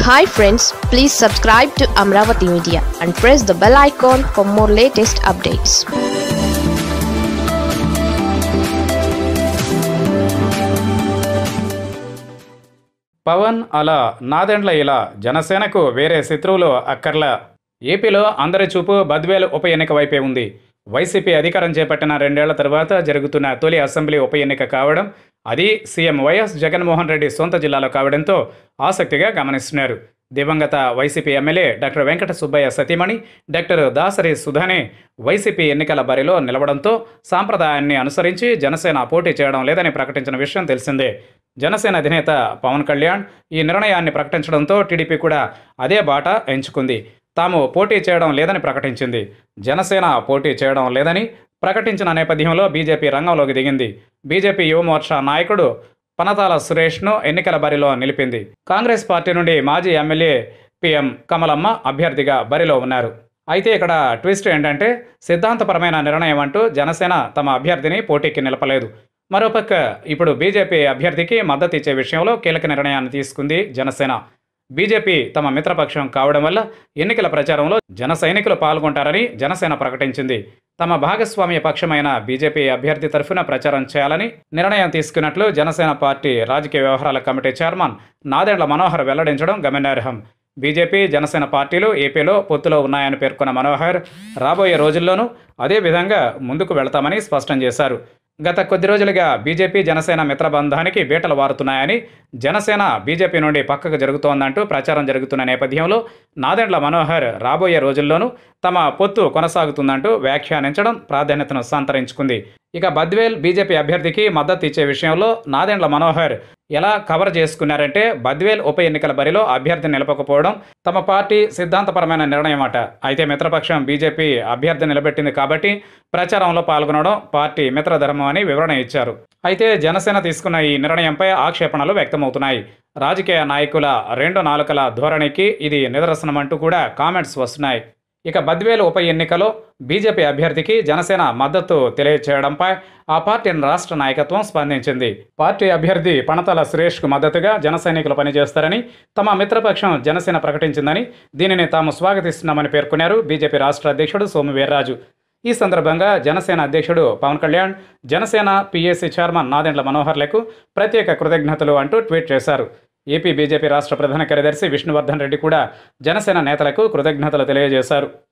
hi friends please subscribe to Amaravati media and press the bell icon for more latest updates Pawan అలా నాదెండ్ల ఇలా జనసేనకు వేరే శత్రువులు అక్కర్లా ఏపీలో అందరి చూపు బద్వేలు ఉప ఎన్నిక వైపే ఉంది వైసీపీ అధికారం చేపట్టిన రెండేళ్ల తర్వాత జరుగుతున్న తొలి అసెంబ్లీ ఉప ఎన్నిక కావడం అది సీఎం వైఎస్ జగన్మోహన్ రెడ్డి సొంత జిల్లాలో కావడంతో ఆసక్తిగా గమనిస్తున్నారు దివంగత YCP MLA doctor Venkata Subbaiah సతీమణి డాక్టర్ దాసరి సుధానే వైసీపీ ఎన్నికల బరిలో నిలవడంతో సాంప్రదాయాన్ని అనుసరించి జనసేన పోటీ చేయడం లేదని ప్రకటించిన విషయం తెలిసిందే జనసేన అధినేత పవన్ కళ్యాణ్ ఈ నిర్ణయాన్ని ప్రకటించడంతో టీడీపీ కూడా అదే బాట ఎంచుకుంది తాము పోటీ చేయడం లేదని ప్రకటించింది జనసేన పోటీ చేయడం లేదని ప్రకటించిన నేపథ్యంలో బీజేపీ రంగంలోకి దిగింది బీజేపీ యువమోర్చా నాయకుడు పనతాల సురేష్ను ఎన్నికల బరిలో నిలిపింది కాంగ్రెస్ పార్టీ నుండి మాజీ ఎమ్మెల్యే పిఎం కమలమ్మ అభ్యర్థిగా బరిలో ఉన్నారు అయితే ఇక్కడ ట్విస్ట్ ఏంటంటే సిద్ధాంతపరమైన నిర్ణయం అంటూ జనసేన తమ అభ్యర్థిని పోటీకి నిలపలేదు మరోపక్క ఇప్పుడు బీజేపీ అభ్యర్థికి మద్దతు ఇచ్చే విషయంలో కీలక నిర్ణయాన్ని తీసుకుంది జనసేన బీజేపీ తమ మిత్రపక్షం కావడం వల్ల ఎన్నికల ప్రచారంలో జన సైనికులు పాల్గొంటారని జనసేన ప్రకటించింది తమ భాగస్వామ్య పక్షమైన బీజేపీ అభ్యర్థి తరఫున ప్రచారం చేయాలని నిర్ణయం తీసుకున్నట్లు జనసేన పార్టీ రాజకీయ వ్యవహారాల కమిటీ చైర్మన్ నాదెండ్ల మనోహర్ వెల్లడించడం గమనార్హం బీజేపీ జనసేన పార్టీలు ఏపీలో పొత్తులో ఉన్నాయని పేర్కొన్న మనోహర్ రాబోయే రోజుల్లోనూ అదే విధంగా ముందుకు వెళతామని స్పష్టం చేశారు గత కొద్ది రోజులుగా బీజేపీ జనసేన మిత్రబంధానికి బీటలు వారుతున్నాయని జనసేన బీజేపీ నుండి పక్కకు జరుగుతోందంటూ ప్రచారం జరుగుతున్న నేపథ్యంలో నాదెండ్ల మనోహర్ రాబోయే రోజుల్లోనూ తమ పొత్తు కొనసాగుతుందంటూ వ్యాఖ్యానించడం ప్రాధాన్యతను సంతరించుకుంది ఇక బద్వేల్ బీజేపీ అభ్యర్థికి మద్దతు ఇచ్చే విషయంలో నాదెండ్ల మనోహర్ ఎలా కవర్ చేసుకున్నారంటే బద్వేల్ ఉప ఎన్నికల బరిలో అభ్యర్థి నిలపకపోవడం తమ పార్టీ సిద్ధాంతపరమైన నిర్ణయం అట అయితే మిత్రపక్షం బీజేపీ అభ్యర్థి నిలబెట్టింది కాబట్టి ప్రచారంలో పాల్గొనడం పార్టీ మిత్రధర్మం అని వివరణ ఇచ్చారు అయితే జనసేన తీసుకున్న ఈ నిర్ణయంపై ఆక్షేపణలు వ్యక్తమవుతున్నాయి రాజకీయ నాయకుల రెండు నాలుకల ధోరణికి ఇది నిదర్శనమంటూ కూడా కామెంట్స్ వస్తున్నాయి ఇక బద్వేలు ఉప ఎన్నికలో బీజేపీ అభ్యర్థికి జనసేన మద్దతు తెలియచేయడంపై ఆ పార్టీ రాష్ట్ర నాయకత్వం స్పందించింది పార్టీ అభ్యర్థి పణతల సురేష్కు మద్దతుగా జన సైనికులు పనిచేస్తారని తమ మిత్రపక్షం జనసేన ప్రకటించిందని దీనిని తాము స్వాగతిస్తున్నామని పేర్కొన్నారు బీజేపీ రాష్ట్ర అధ్యక్షుడు సోము వీర్రాజు ఈ సందర్భంగా జనసేన అధ్యక్షుడు పవన్ కళ్యాణ్ జనసేన పీఏసీ చైర్మన్ నాదెండ్ల మనోహర్లకు ప్రత్యేక కృతజ్ఞతలు అంటూ ట్వీట్ చేశారు ఏపీ బీజేపీ రాష్ట్ర ప్రధాన కార్యదర్శి విష్ణువర్ధన్ రెడ్డి కూడా జనసేన నేతలకు కృతజ్ఞతలు తెలియజేశారు